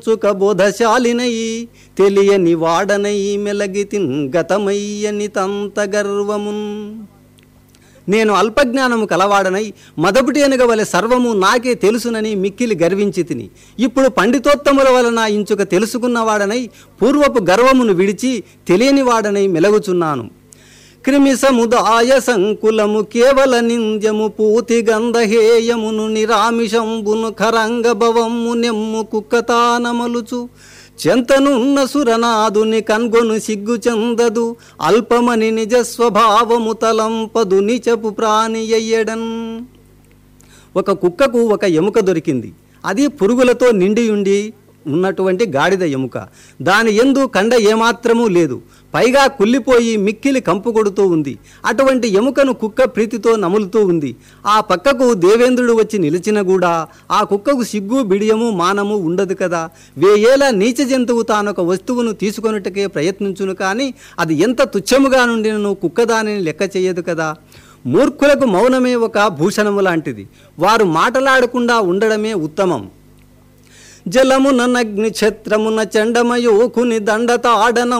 చుక బోధశాలినై తెలియని వాడనై మెలగితిన్ గతమయ్యని తంత గర్వమున్ నేను అల్పజ్ఞానము కలవాడనై మదపుటి అనగ వలె సర్వము నాకే తెలుసునని మిక్కిలి గర్వించి తిని ఇప్పుడు పండితోత్తముల వలన ఇంచుక తెలుసుకున్నవాడనై పూర్వపు గర్వమును విడిచి తెలియని వాడనై మెలగుచున్నాను క్రిమి సముదాయ సంకులము కేవల నింద్యము పూతి గంధహేయమును నిరామిషంబును ఖరంగ భవము నెమ్ము కుక్కతానమలుచు చెంతనున్న సురనాదుని కన్గొను సిగ్గు చెందదు అల్పమని నిజ స్వభావము తలంపదు నిచపు ప్రాణి అయ్యడన్ ఒక కుక్కకు ఒక ఎముక దొరికింది అది పురుగులతో నిండి ఉండి ఉన్నటువంటి గాడిద ఎముక దాని ఎందు కండ ఏమాత్రమూ లేదు పైగా కుళ్ళిపోయి మిక్కిలి కంపు కొడుతూ ఉంది అటువంటి ఎముకను కుక్క ప్రీతితో నములుతూ ఉంది ఆ పక్కకు దేవేంద్రుడు వచ్చి నిలిచిన కూడా ఆ కుక్కకు సిగ్గు బిడియము మానము ఉండదు కదా వేయేలా నీచ జంతువు తానొక వస్తువును తీసుకొనుటకే ప్రయత్నించును కానీ అది ఎంత తుచ్చముగా నుండినను కుక్క దానిని లెక్క చేయదు కదా మూర్ఖులకు మౌనమే ఒక భూషణము లాంటిది వారు మాటలాడకుండా ఉండడమే ఉత్తమం జలమున నగ్ని ఛత్రమున చండమయోకుని దండతాడన